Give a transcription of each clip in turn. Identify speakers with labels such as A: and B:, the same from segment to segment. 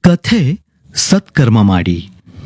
A: ಕಥೆ ಸತ್ಕರ್ಮ ಮಾಡಿ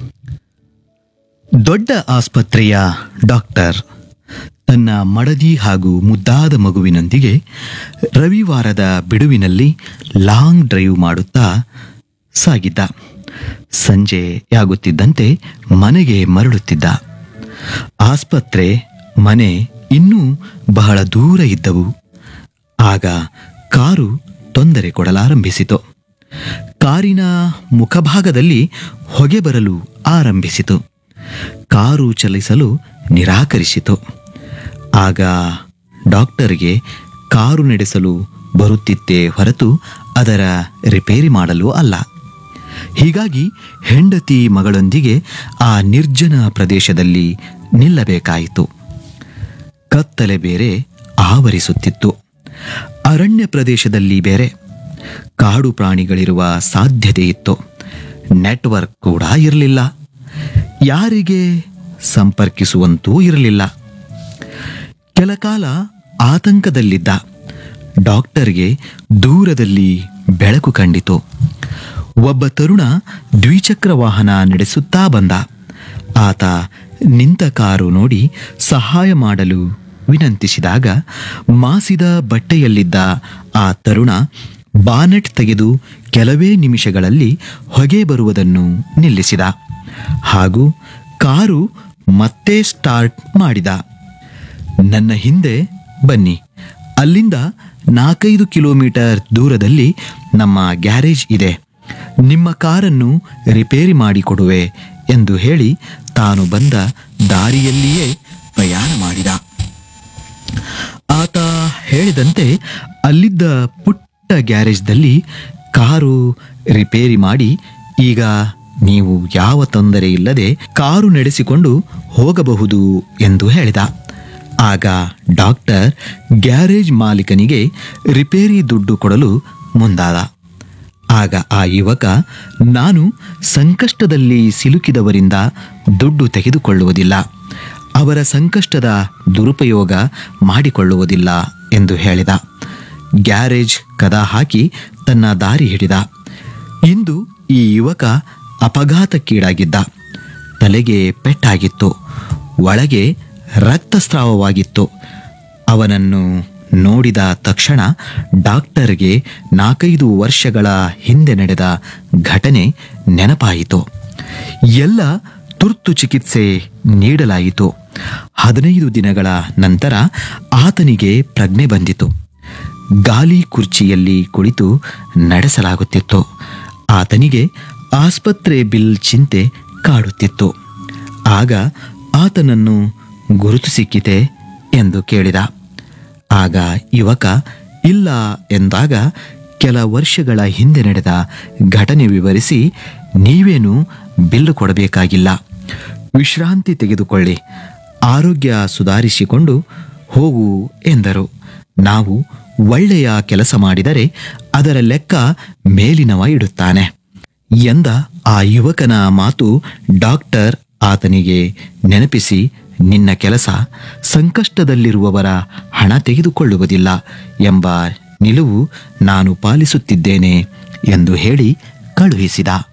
A: ದೊಡ್ಡ ಆಸ್ಪತ್ರೆಯ ಡಾಕ್ಟರ್ ತನ್ನ ಮಡದಿ ಹಾಗೂ ಮುದ್ದಾದ ಮಗುವಿನೊಂದಿಗೆ ರವಿವಾರದ ಬಿಡುವಿನಲ್ಲಿ ಲಾಂಗ್ ಡ್ರೈವ್ ಮಾಡುತ್ತಾ ಸಾಗಿದ್ದ ಸಂಜೆಯಾಗುತ್ತಿದ್ದಂತೆ ಮನೆಗೆ ಮರಳುತ್ತಿದ್ದ ಆಸ್ಪತ್ರೆ ಮನೆ ಇನ್ನೂ ಬಹಳ ದೂರ ಇದ್ದವು ಆಗ ಕಾರು ತೊಂದರೆ ಕೊಡಲಾರಂಭಿಸಿತು ಕಾರಿನ ಮುಖಭಾಗದಲ್ಲಿ ಹೊಗೆ ಬರಲು ಆರಂಭಿಸಿತು ಕಾರು ಚಲಿಸಲು ನಿರಾಕರಿಸಿತು ಆಗ ಡಾಕ್ಟರ್ಗೆ ಕಾರು ನಡೆಸಲು ಬರುತ್ತಿತ್ತೇ ಹೊರತು ಅದರ ರಿಪೇರಿ ಮಾಡಲು ಅಲ್ಲ ಹೀಗಾಗಿ ಹೆಂಡತಿ ಮಗಳೊಂದಿಗೆ ಆ ನಿರ್ಜನ ಪ್ರದೇಶದಲ್ಲಿ ನಿಲ್ಲಬೇಕಾಯಿತು ಕತ್ತಲೆ ಬೇರೆ ಆವರಿಸುತ್ತಿತ್ತು ಅರಣ್ಯ ಪ್ರದೇಶದಲ್ಲಿ ಬೇರೆ ಕಾಡು ಪ್ರಾಣಿಗಳಿರುವ ಸಾಧ್ಯತೆ ಇತ್ತು ನೆಟ್ವರ್ಕ್ ಕೂಡ ಇರಲಿಲ್ಲ ಯಾರಿಗೆ ಸಂಪರ್ಕಿಸುವಂತೂ ಇರಲಿಲ್ಲ ಕೆಲಕಾಲ ಆತಂಕದಲ್ಲಿದ್ದ ಡಾಕ್ಟರ್ಗೆ ದೂರದಲ್ಲಿ ಬೆಳಕು ಕಂಡಿತು ಒಬ್ಬ ತರುಣ ದ್ವಿಚಕ್ರ ವಾಹನ ನಡೆಸುತ್ತಾ ಬಂದ ಆತ ನಿಂತ ಕಾರು ನೋಡಿ ಸಹಾಯ ಮಾಡಲು ವಿನಂತಿಸಿದಾಗ ಮಾಸಿದ ಬಟ್ಟೆಯಲ್ಲಿದ್ದ ಆ ತರುಣ ಬಾನೆಟ್ ತೆಗೆದು ಕೆಲವೇ ನಿಮಿಷಗಳಲ್ಲಿ ಹೊಗೆ ಬರುವುದನ್ನು ನಿಲ್ಲಿಸಿದ ಹಾಗೂ ಕಾರು ಮತ್ತೆ ಸ್ಟಾರ್ಟ್ ಮಾಡಿದ ನನ್ನ ಹಿಂದೆ ಬನ್ನಿ ಅಲ್ಲಿಂದ ನಾಲ್ಕೈದು ಕಿಲೋಮೀಟರ್ ದೂರದಲ್ಲಿ ನಮ್ಮ ಗ್ಯಾರೇಜ್ ಇದೆ ನಿಮ್ಮ ಕಾರನ್ನು ರಿಪೇರಿ ಮಾಡಿಕೊಡುವೆ ಎಂದು ಹೇಳಿ ತಾನು ಬಂದ ದಾರಿಯಲ್ಲಿಯೇ ಪ್ರಯಾಣ ಮಾಡಿದ ಆತ ಹೇಳಿದಂತೆ ಅಲ್ಲಿದ್ದ ಪುಟ್ಟ ಗ್ಯಾರೇಜ್ದಲ್ಲಿ ಕಾರು ರಿಪೇರಿ ಮಾಡಿ ಈಗ ನೀವು ಯಾವ ತೊಂದರೆ ಇಲ್ಲದೆ ಕಾರು ನಡೆಸಿಕೊಂಡು ಹೋಗಬಹುದು ಎಂದು ಹೇಳಿದ ಆಗ ಡಾಕ್ಟರ್ ಗ್ಯಾರೇಜ್ ಮಾಲೀಕನಿಗೆ ರಿಪೇರಿ ದುಡ್ಡು ಕೊಡಲು ಮುಂದಾದ ಆಗ ಆ ಯುವಕ ನಾನು ಸಂಕಷ್ಟದಲ್ಲಿ ಸಿಲುಕಿದವರಿಂದ ದುಡ್ಡು ತೆಗೆದುಕೊಳ್ಳುವುದಿಲ್ಲ ಅವರ ಸಂಕಷ್ಟದ ದುರುಪಯೋಗ ಮಾಡಿಕೊಳ್ಳುವುದಿಲ್ಲ ಎಂದು ಹೇಳಿದ ಗ್ಯಾರೇಜ್ ಕದ ಹಾಕಿ ತನ್ನ ದಾರಿ ಹಿಡಿದ ಇಂದು ಈ ಯುವಕ ಅಪಘಾತಕ್ಕೀಡಾಗಿದ್ದ ತಲೆಗೆ ಪೆಟ್ಟಾಗಿತ್ತು ಒಳಗೆ ರಕ್ತಸ್ರಾವವಾಗಿತ್ತು ಅವನನ್ನು ನೋಡಿದ ತಕ್ಷಣ ಡಾಕ್ಟರ್ಗೆ ನಾಲ್ಕೈದು ವರ್ಷಗಳ ಹಿಂದೆ ನಡೆದ ಘಟನೆ ನೆನಪಾಯಿತು ಎಲ್ಲ ತುರ್ತು ಚಿಕಿತ್ಸೆ ನೀಡಲಾಯಿತು ಹದಿನೈದು ದಿನಗಳ ನಂತರ ಆತನಿಗೆ ಪ್ರಜ್ಞೆ ಬಂದಿತು ಗಾಲಿ ಕುರ್ಚಿಯಲ್ಲಿ ಕುಳಿತು ನಡೆಸಲಾಗುತ್ತಿತ್ತು ಆತನಿಗೆ ಆಸ್ಪತ್ರೆ ಬಿಲ್ ಚಿಂತೆ ಕಾಡುತ್ತಿತ್ತು ಆಗ ಆತನನ್ನು ಗುರುತು ಸಿಕ್ಕಿತೆ ಎಂದು ಕೇಳಿದ ಆಗ ಯುವಕ ಇಲ್ಲ ಎಂದಾಗ ಕೆಲ ವರ್ಷಗಳ ಹಿಂದೆ ನಡೆದ ಘಟನೆ ವಿವರಿಸಿ ನೀವೇನು ಬಿಲ್ಲು ಕೊಡಬೇಕಾಗಿಲ್ಲ ವಿಶ್ರಾಂತಿ ತೆಗೆದುಕೊಳ್ಳಿ ಆರೋಗ್ಯ ಸುಧಾರಿಸಿಕೊಂಡು ಹೋಗು ಎಂದರು ನಾವು ಒಳ್ಳೆಯ ಕೆಲಸ ಮಾಡಿದರೆ ಅದರ ಲೆಕ್ಕ ಮೇಲಿನವ ಇಡುತ್ತಾನೆ ಎಂದ ಆ ಯುವಕನ ಮಾತು ಡಾಕ್ಟರ್ ಆತನಿಗೆ ನೆನಪಿಸಿ ನಿನ್ನ ಕೆಲಸ ಸಂಕಷ್ಟದಲ್ಲಿರುವವರ ಹಣ ತೆಗೆದುಕೊಳ್ಳುವುದಿಲ್ಲ ಎಂಬ ನಿಲುವು ನಾನು ಪಾಲಿಸುತ್ತಿದ್ದೇನೆ ಎಂದು ಹೇಳಿ ಕಳುಹಿಸಿದ